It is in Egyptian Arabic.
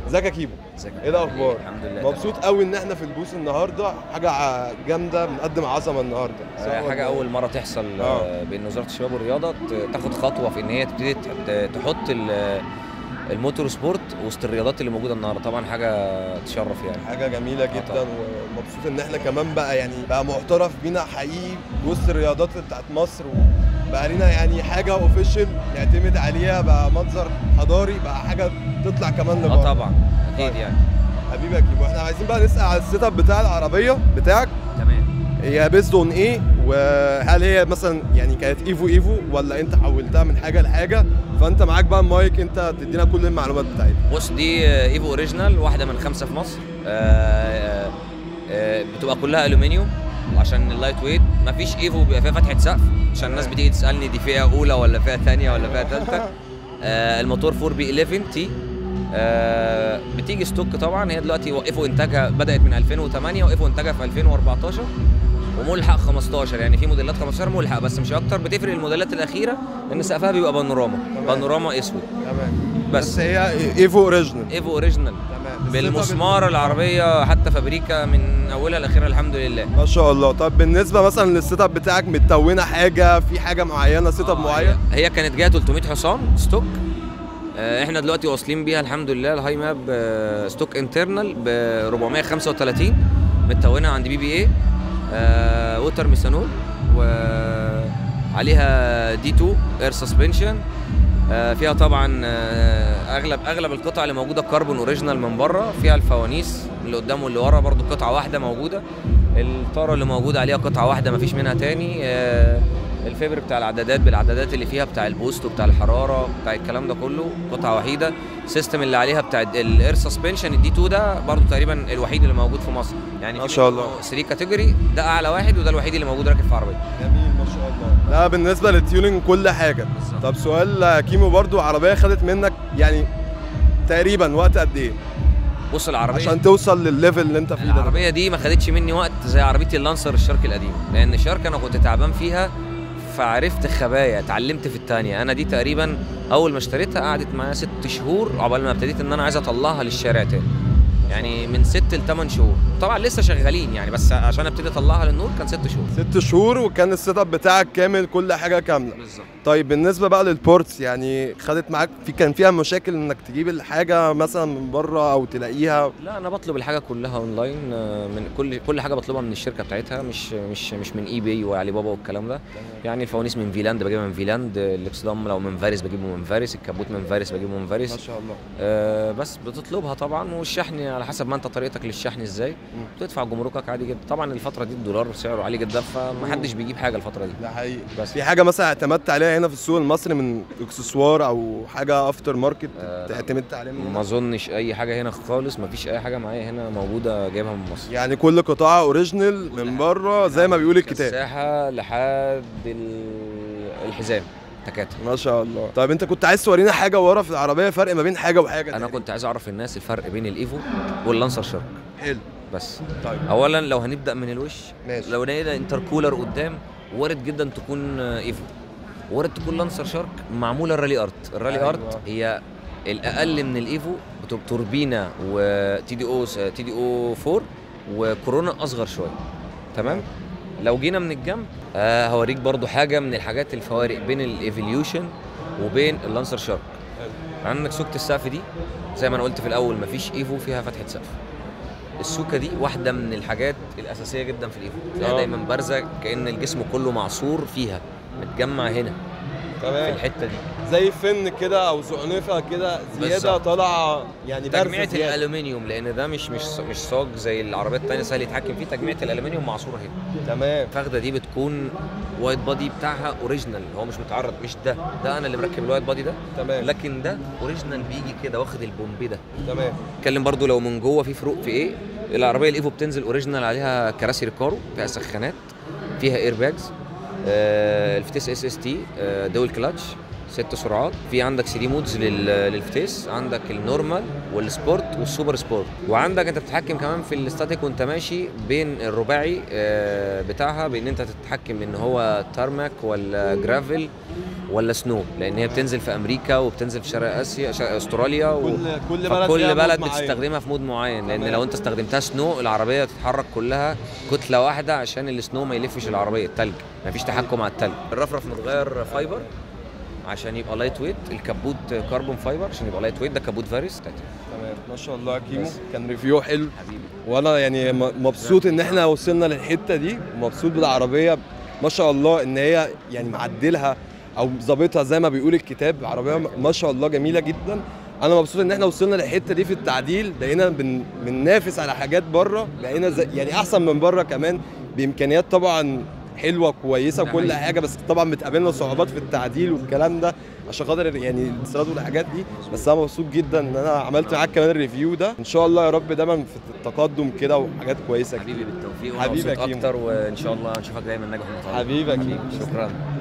ازيك يا كيمو ازيك ايه الاخبار الحمد لله مبسوط قوي ان احنا في البوث النهارده حاجه ع- جامده بنقدم عظمه النهارده صح آه، ولا حاجه إيه؟ اول مره تحصل آه. آه، بين وزاره الشباب والرياضه ت- تاخد خطوه في ان هي تبتدي ت- ت- تحط ال- الموتور سبورت وسط الرياضات اللي موجوده النهارده طبعا حاجه تشرف يعني حاجه جميله آه جدا طبعاً. ومبسوط ان احنا كمان بقى يعني بقى معترف بينا حقيقي وسط الرياضات بتاعت مصر وبقى لينا يعني حاجه اوفيشال نعتمد عليها بقى منظر حضاري بقى حاجه تطلع كمان لبره اه طبعا اكيد طيب. يعني حبيبي يا كيمو احنا عايزين بقى نسال على السيت اب بتاع العربيه بتاعك تمام هي بيزد اون ايه وهل هي مثلا يعني كانت ايفو ايفو ولا انت حولتها من حاجه لحاجه فانت معاك بقى المايك انت تدينا كل المعلومات بتاعتها بص دي آه، ايفو اوريجينال واحده من خمسه في مصر آه، آه، بتبقى كلها الومنيوم عشان اللايت ويت مفيش ايفو بيبقى فيها فتحه سقف عشان الناس بتيجي تسالني دي فئه اولى ولا فئه ثانيه ولا فئه ثالثه آه، الموتور 4 بي 11 تي آه، بتيجي ستوك طبعا هي دلوقتي وقفوا انتاجها بدات من 2008 وقفوا انتاجها في 2014 وملحق 15 يعني في موديلات 15 ملحق بس مش اكتر بتفرق الموديلات الاخيره ان سقفها بيبقى بانوراما تمام. بانوراما اسود تمام بس. بس هي ايفو اوريجينال ايفو اوريجينال تمام بالمسمار العربيه حتى فابريكا من اولها لاخرها الحمد لله ما شاء الله طب بالنسبه مثلا للسيت اب بتاعك متونة حاجه في حاجه معينه سيت اب آه، معين هي هي كانت جايه 300 حصان ستوك آه، احنا دلوقتي واصلين بيها الحمد لله الهاي ماب آه، ستوك انترنال ب 435 متونه عند بي بي اي آه، ووتر ميثانول وعليها دي 2 اير سسبنشن فيها طبعا آه، اغلب اغلب القطع اللي موجوده كربون اوريجينال من بره فيها الفوانيس اللي قدام واللي ورا برضو قطعه واحده موجوده الطاره اللي موجود عليها قطعه واحده مفيش منها تاني آه، الفيبر بتاع العدادات بالعدادات اللي فيها بتاع البوست وبتاع الحراره بتاع الكلام ده كله قطعه وحيده السيستم اللي عليها بتاع الاير سسبنشن الدي 2 ده برضو تقريبا الوحيد اللي موجود في مصر يعني ما في شاء منه الله. 3 كاتيجوري ده اعلى واحد وده الوحيد اللي موجود راكب في عربيه جميل ما شاء الله ده بالنسبه للتيوننج كل حاجه بالظبط. طب سؤال آه، كيمو برضو عربيه خدت منك يعني تقريبا وقت قد ايه بص العربيه عشان توصل للليفل اللي انت فيه ده العربيه دي ما خدتش مني وقت زي عربيتي اللانسر الشارك القديم لان الشارك انا كنت تعبان فيها فعرفت خبايا اتعلمت في الثانيه انا دي تقريبا اول ما اشتريتها قعدت معايا ست شهور عقبال ما ابتديت ان انا عايز اطلعها للشارع تاني يعني من ست لثمان شهور طبعا لسه شغالين يعني بس عشان ابتدي اطلعها للنور كان ست شهور ست شهور وكان السيت اب بتاعك كامل كل حاجه كامله بالظبط طيب بالنسبه بقى للبورتس يعني خدت معاك في كان فيها مشاكل انك تجيب الحاجه مثلا من بره او تلاقيها لا انا بطلب الحاجه كلها اونلاين آه، من كل كل حاجه بطلبها من الشركه بتاعتها مش مش مش من اي باي وعلي بابا والكلام ده يعني الفوانيس من فيلاند بجيبها من فيلاند الاكسدام لو من فارس بجيبه من فارس الكبوت من فارس بجيبه من فارس شاء الله آه بس بتطلبها طبعا والشحن على حسب ما انت طريقتك للشحن ازاي بتدفع جمركك عادي جدا طبعا الفتره دي الدولار سعره عالي جدا فمحدش بيجيب حاجه الفتره دي ده حقيقي بس في حاجه مثلا اعتمدت عليها هنا في السوق المصري من اكسسوار او حاجه افتر ماركت آه، لا. اعتمدت عليها من ما هنا؟ اظنش اي حاجه هنا خالص مفيش اي حاجه معايا هنا موجوده جايبها من مصر يعني كل قطاع اوريجينال كل من حاجة. بره زي ما بيقول الكتاب الساحه لحد ال- الحزام تكاتك ما شاء الله طيب انت كنت عايز تورينا حاجه ورا في العربيه فرق ما بين حاجه وحاجه انا تانية. كنت عايز اعرف الناس الفرق بين الايفو واللانسر شارك حلو بس طيب اولا لو هنبدا من الوش ماشي. لو لقينا انتركولر قدام وارد جدا تكون آه، ايفو وارد تكون لانسر شارك معموله الرالي ارت الرالي أيوة. ارت هي الاقل من الايفو بتبقى توربينا وتي دي او تي دي او 4 وكورونا اصغر شويه تمام لو جينا من الجنب آه هوريك برضو حاجه من الحاجات الفوارق بين الايفوليوشن وبين اللانسر شارك عندك سوكه السقف دي زي ما انا قلت في الاول مفيش ايفو فيها فتحه سقف السوكه دي واحده من الحاجات الاساسيه جدا في الايفو تلاقيها آه. دايما بارزه كان الجسم كله معصور فيها متجمع هنا في تمام الحته دي زي فن كده او زعنفه كده زياده بالظبط. طالعه يعني بارزة تجميعة زيادة. الالومنيوم لان ده مش مش مش صاج زي العربيات التانية سهل يتحكم فيه تجميعة الالومنيوم معصوره هنا تمام الفخده دي بتكون وايت بادي بتاعها اوريجينال هو مش متعرض مش ده ده انا اللي مركب الوايت بادي ده تمام لكن ده اوريجينال بيجي كده واخد البومبي ده تمام اتكلم برضو لو من جوه في فروق في ايه العربيه الايفو بتنزل اوريجينال عليها كراسي ريكارو فيها سخانات فيها اير باجز آه الفتيس اس اس تي دول كلاتش ست سرعات في عندك 3 مودز لل- للفتيس عندك النورمال والسبورت والسوبر سبورت وعندك انت بتتحكم كمان في الاستاتيك وانت ماشي بين الرباعي آه، بتاعها بان انت تتحكم ان هو تارماك ولا جرافل ولا سنو لان هي بتنزل في امريكا وبتنزل في شرق اسيا شرق استراليا و... كل كل بلد فكل ليها بلد مود معين. بتستخدمها في مود معين لان تمام. لو انت استخدمتها سنو العربيه تتحرك كلها كتله واحده عشان السنو ما يلفش العربيه التلج مفيش تحكم على التلج الرفرف متغير فايبر عشان يبقى لايت ويت الكبوت كربون فايبر عشان يبقى لايت ويت ده كبوت فارس تمام ما شاء الله يا كيمو بس. كان ريفيو حلو حبيبي وانا يعني م- مبسوط ان احنا وصلنا للحته دي ومبسوط بالعربيه ما شاء الله ان هي يعني معدلها او ظابطها زي ما بيقول الكتاب عربيه م- ما شاء الله جميله جدا انا مبسوط ان احنا وصلنا للحته دي في التعديل بقينا بن بننافس على حاجات بره بقينا زي يعني احسن من بره كمان بامكانيات طبعا حلوه كويسه ده وكل حقيقي. حاجه بس طبعا بتقابلنا صعوبات في التعديل والكلام ده عشان خاطر يعني الاستيراد والحاجات دي بس انا مبسوط جدا ان انا عملت معاك كمان الريفيو ده ان شاء الله يا رب دايما في التقدم كده وحاجات كويسه كتير حبيبي بالتوفيق حبيبي وانا يا مبسوط كيمو. اكتر وان شاء الله نشوفك دايما ناجح ومتعلم حبيبي يا كيمو شكرا